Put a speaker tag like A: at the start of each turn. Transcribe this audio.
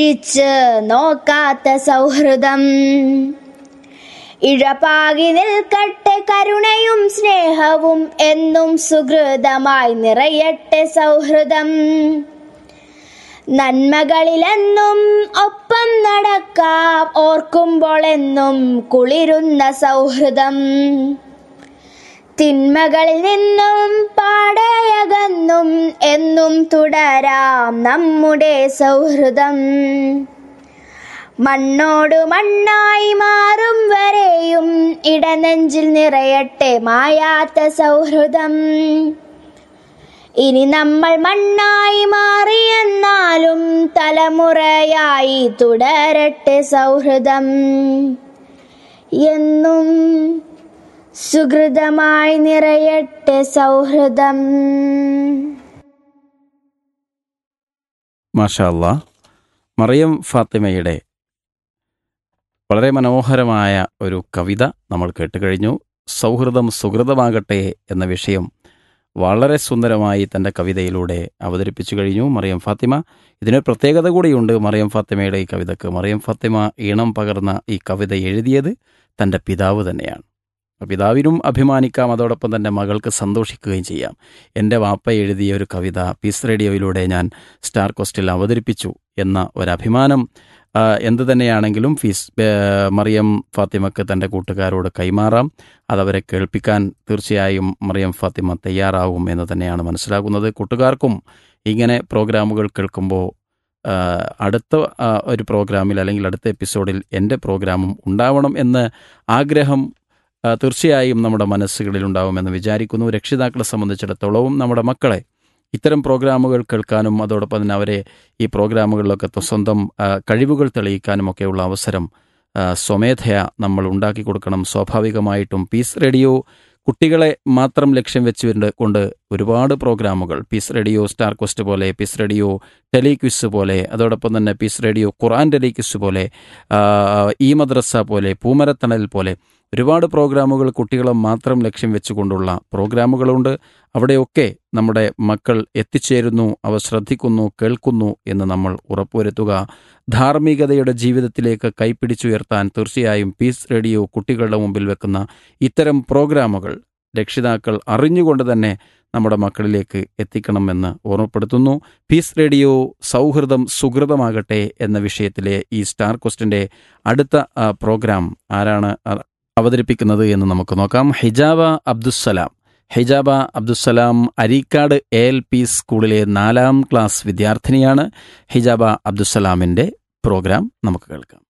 A: ഇച്ച് നോക്കാത്ത സൗഹൃദം ഇഴപാകി നിൽക്കട്ടെ കരുണയും സ്നേഹവും എന്നും സുഹൃതമായി നിറയട്ടെ സൗഹൃദം നന്മകളിലെന്നും ഒപ്പം നടക്കാം ഓർക്കുമ്പോൾ എന്നും കുളിരുന്ന സൗഹൃദം തിന്മകളിൽ നിന്നും പാടയകന്നും എന്നും തുടരാം നമ്മുടെ സൗഹൃദം മണ്ണോട് മണ്ണായി മാറും വരെയും ഇടനെഞ്ചിൽ നിറയട്ടെ മായാത്ത സൗഹൃദം ഇനി നമ്മൾ മണ്ണായി മാറിയെന്നാലും തലമുറയായി തുടരട്ടെ സൗഹൃദം എന്നും സുഹൃതമായി നിറയട്ടെ സൗഹൃദം
B: മാഷാ അല്ലാ മറിയം ഫാത്തിമയുടെ വളരെ മനോഹരമായ ഒരു കവിത നമ്മൾ കേട്ടുകഴിഞ്ഞു സൗഹൃദം സുഹൃതമാകട്ടെ എന്ന വിഷയം വളരെ സുന്ദരമായി തൻ്റെ കവിതയിലൂടെ അവതരിപ്പിച്ചു കഴിഞ്ഞു മറിയം ഫാത്തിമ ഇതിനൊരു പ്രത്യേകത കൂടിയുണ്ട് മറിയം ഫാത്തിമയുടെ ഈ കവിതക്ക് മറിയം ഫാത്തിമ ഈണം പകർന്ന ഈ കവിത എഴുതിയത് തൻ്റെ പിതാവ് തന്നെയാണ് പിതാവിനും അഭിമാനിക്കാം അതോടൊപ്പം തന്നെ മകൾക്ക് സന്തോഷിക്കുകയും ചെയ്യാം എൻ്റെ വാപ്പ എഴുതിയ ഒരു കവിത പീസ് റേഡിയോയിലൂടെ ഞാൻ സ്റ്റാർ കോസ്റ്റിൽ അവതരിപ്പിച്ചു എന്ന ഒരഭിമാനം ആ, എന്ത് തന്നെയാണെങ്കിലും ഫീസ് ഏ, മറിയം ഫാത്തിമക്ക് തൻ്റെ കൂട്ടുകാരോട് കൈമാറാം അതവരെ കേൾപ്പിക്കാൻ തീർച്ചയായും മറിയം ഫാത്തിമ തയ്യാറാവും എന്ന് തന്നെയാണ് മനസ്സിലാകുന്നത് കൂട്ടുകാർക്കും ഇങ്ങനെ പ്രോഗ്രാമുകൾ കേൾക്കുമ്പോൾ ആ, അടുത്ത ആ, ഒരു പ്രോഗ്രാമിൽ അല്ലെങ്കിൽ അടുത്ത എപ്പിസോഡിൽ എൻ്റെ പ്രോഗ്രാമും ഉണ്ടാവണം എന്ന് ആഗ്രഹം ആ, തീർച്ചയായും നമ്മുടെ മനസ്സുകളിൽ ഉണ്ടാവുമെന്ന് വിചാരിക്കുന്നു രക്ഷിതാക്കളെ സംബന്ധിച്ചിടത്തോളവും നമ്മുടെ മക്കളെ ഇത്തരം പ്രോഗ്രാമുകൾ കേൾക്കാനും അതോടൊപ്പം തന്നെ അവരെ ഈ പ്രോഗ്രാമുകളിലൊക്കെ ത- സ്വന്തം ആ, കഴിവുകൾ തെളിയിക്കാനുമൊക്കെയുള്ള അവസരം ആ, സ്വമേധയാ നമ്മൾ ഉണ്ടാക്കി കൊടുക്കണം സ്വാഭാവികമായിട്ടും പീസ് റേഡിയോ കുട്ടികളെ മാത്രം ലക്ഷ്യം വെച്ച് കൊണ്ട് ഒരുപാട് പ്രോഗ്രാമുകൾ പീസ് റേഡിയോ സ്റ്റാർ ക്വസ്റ്റ് പോലെ പീസ് റേഡിയോ ടെലിക്വിസ് പോലെ അതോടൊപ്പം തന്നെ പീസ് റേഡിയോ ഖുറാൻ ടെലിക്വിസ് പോലെ ആ, ഈ മദ്രസ പോലെ പൂമരത്തണൽ പോലെ ഒരുപാട് പ്രോഗ്രാമുകൾ കുട്ടികളെ മാത്രം ലക്ഷ്യം വെച്ചുകൊണ്ടുള്ള പ്രോഗ്രാമുകളുണ്ട് അവിടെയൊക്കെ നമ്മുടെ മക്കൾ എത്തിച്ചേരുന്നു അവർ ശ്രദ്ധിക്കുന്നു കേൾക്കുന്നു എന്ന് നമ്മൾ ഉറപ്പുവരുത്തുക ധാർമ്മികതയുടെ ജീവിതത്തിലേക്ക് കൈപ്പിടിച്ചുയർത്താൻ തീർച്ചയായും പീസ് റേഡിയോ കുട്ടികളുടെ മുമ്പിൽ വെക്കുന്ന ഇത്തരം പ്രോഗ്രാമുകൾ രക്ഷിതാക്കൾ അറിഞ്ഞുകൊണ്ട് തന്നെ നമ്മുടെ മക്കളിലേക്ക് എത്തിക്കണമെന്ന് ഓർമ്മപ്പെടുത്തുന്നു പീസ് റേഡിയോ സൗഹൃദം സുഹൃതമാകട്ടെ എന്ന വിഷയത്തിലെ ഈ സ്റ്റാർ ക്വസ്റ്റിൻ്റെ അടുത്ത ആ, പ്രോഗ്രാം ആരാണ് അ- അവതരിപ്പിക്കുന്നത് എന്ന് നമുക്ക് നോക്കാം Hijaba Abdussalam Hijaba Abdussalam Areekkad A L P സ്കൂളിലെ നാലാം ക്ലാസ് വിദ്യാർത്ഥിനിയാണ് ഹിജാബ അബ്ദുസ്സലാമിൻ്റെ പ്രോഗ്രാം നമുക്ക് കേൾക്കാം